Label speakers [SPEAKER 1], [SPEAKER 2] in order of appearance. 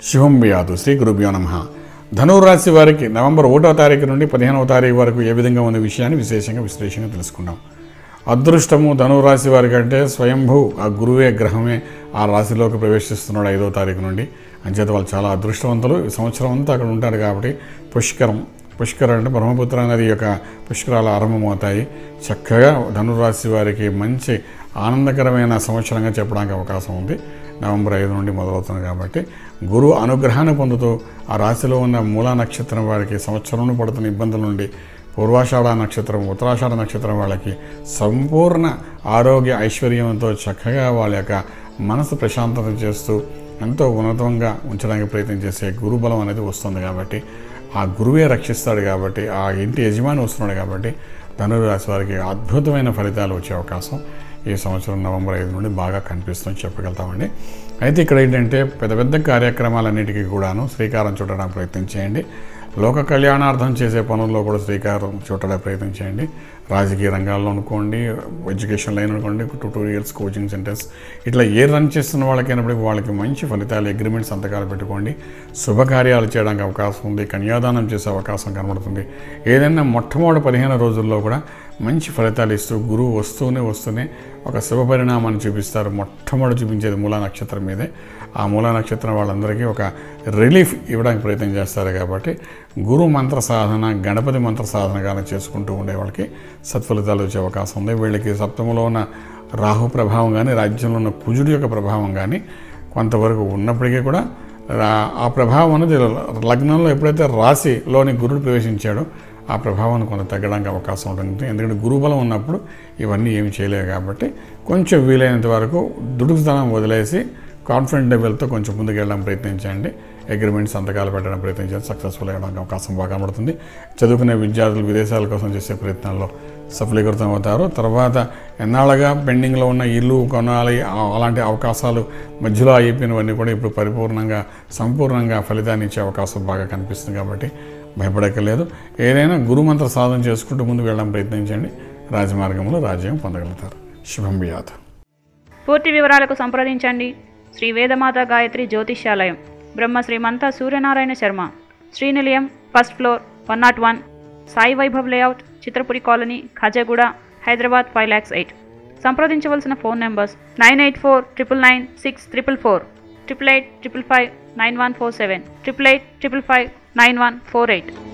[SPEAKER 1] శుభం వ్యాధు శ్రీ గురుభ్యో నమ ధనురాశి వారికి నవంబర్ ఒకటో తారీఖు నుండి పదిహేనవ తారీఖు వరకు ఏ విధంగా ఉన్న విషయాన్ని విశేషంగా విశ్లేషంగా తెలుసుకుందాం అదృష్టము ధనురాశి వారికి అంటే స్వయంభూ ఆ గురువే గ్రహమే ఆ రాశిలోకి ప్రవేశిస్తున్నాడు ఐదో తారీఖు నుండి అంచేత వాళ్ళు చాలా అదృష్టవంతులు ఈ సంవత్సరం అంతా అక్కడ ఉంటారు కాబట్టి పుష్కరం పుష్కరం అంటే బ్రహ్మపుత్ర నది యొక్క పుష్కరాలు ఆరంభమవుతాయి చక్కగా ధనురాశి వారికి మంచి ఆనందకరమైన సంవత్సరంగా చెప్పడానికి అవకాశం ఉంది నవంబర్ ఐదు నుండి మొదలవుతుంది కాబట్టి గురువు అనుగ్రహాన్ని పొందుతూ ఆ రాశిలో ఉన్న మూలా నక్షత్రం వారికి సంవత్సరంలో పడుతున్న ఇబ్బందుల నుండి పూర్వాషాఢ నక్షత్రం ఉత్తరాషాఢ నక్షత్రం వాళ్ళకి సంపూర్ణ ఆరోగ్య ఐశ్వర్యంతో చక్కగా వాళ్ళ యొక్క మనసు ప్రశాంతత చేస్తూ ఎంతో ఉన్నతంగా ఉంచడానికి ప్రయత్నం చేసే గురుబలం అనేది వస్తుంది కాబట్టి ఆ గురువే రక్షిస్తాడు కాబట్టి ఆ ఇంటి యజమాని వస్తున్నాడు కాబట్టి ధనురాశి వారికి అద్భుతమైన ఫలితాలు వచ్చే అవకాశం ఈ సంవత్సరం నవంబర్ ఐదు నుండి బాగా కనిపిస్తుందని చెప్పగలుగుతామండి అయితే ఇక్కడ ఏంటంటే పెద్ద పెద్ద కార్యక్రమాలన్నిటికీ కూడాను శ్రీకారం చుట్టడానికి ప్రయత్నం చేయండి లోక కళ్యాణార్థం చేసే పనుల్లో కూడా శ్రీకారం చుట్టడానికి ప్రయత్నం చేయండి రాజకీయ రంగాల్లో అనుకోండి ఎడ్యుకేషన్ లైన్ అనుకోండి ట్యూటోరియల్స్ కోచింగ్ సెంటర్స్ ఇట్లా ఏ రన్ చేస్తున్న వాళ్ళకైనప్పటికీ వాళ్ళకి మంచి ఫలితాలు అగ్రిమెంట్ సంతకాలు పెట్టుకోండి శుభకార్యాలు చేయడానికి అవకాశం ఉంది కన్యాదానం చేసే అవకాశం కనబడుతుంది ఏదైనా మొట్టమొదటి పదిహేను రోజుల్లో కూడా మంచి ఫలితాలు ఇస్తూ గురువు వస్తూనే వస్తూనే ఒక శుభ పరిణామాన్ని చూపిస్తారు మొట్టమొదటి చూపించేది మూలా నక్షత్రం మీదే ఆ మూలా నక్షత్రం వాళ్ళందరికీ ఒక రిలీఫ్ ఇవ్వడానికి ప్రయత్నం చేస్తారు కాబట్టి గురు మంత్ర సాధన గణపతి మంత్ర సాధన కానీ చేసుకుంటూ ఉండే వాళ్ళకి సత్ఫలితాలు వచ్చే అవకాశం ఉంది వీళ్ళకి సప్తములో ఉన్న రాహు ప్రభావం కానీ రాజ్యంలో ఉన్న కుజుడి యొక్క ప్రభావం కానీ కొంతవరకు ఉన్నప్పటికీ కూడా రా- ఆ ప్రభావం అనేది లగ్నంలో ఎప్పుడైతే రాశిలోని గురుడు ప్రవేశించాడో ఆ ప్రభావాన్ని కొంత తగ్గడానికి అవకాశం ఉంటుంది ఎందుకంటే గురుబలం ఉన్నప్పుడు ఇవన్నీ ఏమి చేయలేవు కాబట్టి కొంచెం వీలైనంత వరకు దుడుకుతనం వదిలేసి కాన్ఫిడెంట్ లెవెల్తో కొంచెం ముందుకు వెళ్ళడం ప్రయత్నించండి అగ్రిమెంట్ సంతకాలు పెట్టడం ప్రయత్నించండి సక్సెస్ఫుల్ అవ్వడానికి అవకాశం బాగా కనబడుతుంది చదువుకునే విద్యార్థులు విదేశాల కోసం చేసే ప్రయత్నాల్లో సఫలీకృతం అవుతారు తర్వాత ఎన్నాళ్ళగా పెండింగ్లో ఉన్న ఇల్లు కొనాలి ఆ- అలాంటి అవకాశాలు మధ్యలో అయిపోయినవన్నీ కూడా ఇప్పుడు పరిపూర్ణంగా సంపూర్ణంగా ఫలితాన్ని ఇచ్చే అవకాశం బాగా కనిపిస్తుంది కాబట్టి భయపడక్కర్లేదు ఏదైనా గురుమంత్ర సాధన చేసుకుంటూ ముందుకు వెళ్ళడం ప్రయత్నించండి రాజమార్గంలో రాజ్యం పొందగలుగుతారు శుభం బియాత్
[SPEAKER 2] పూర్తి వివరాలకు సంప్రదించండి Shri Vedamata Gayatri Jyotishyalayam Brahma Srimantha Suryanarayana Sharma Srinilayam first floor one nought one Sai Vaibhav layout Chitrapuri colony Khajaguda Hyderabad five lakhs eight సంప్రదించవలసిన phone numbers nine eight four triple nine six triple four triple eight triple five nine one four seven triple eight triple five nine one four eight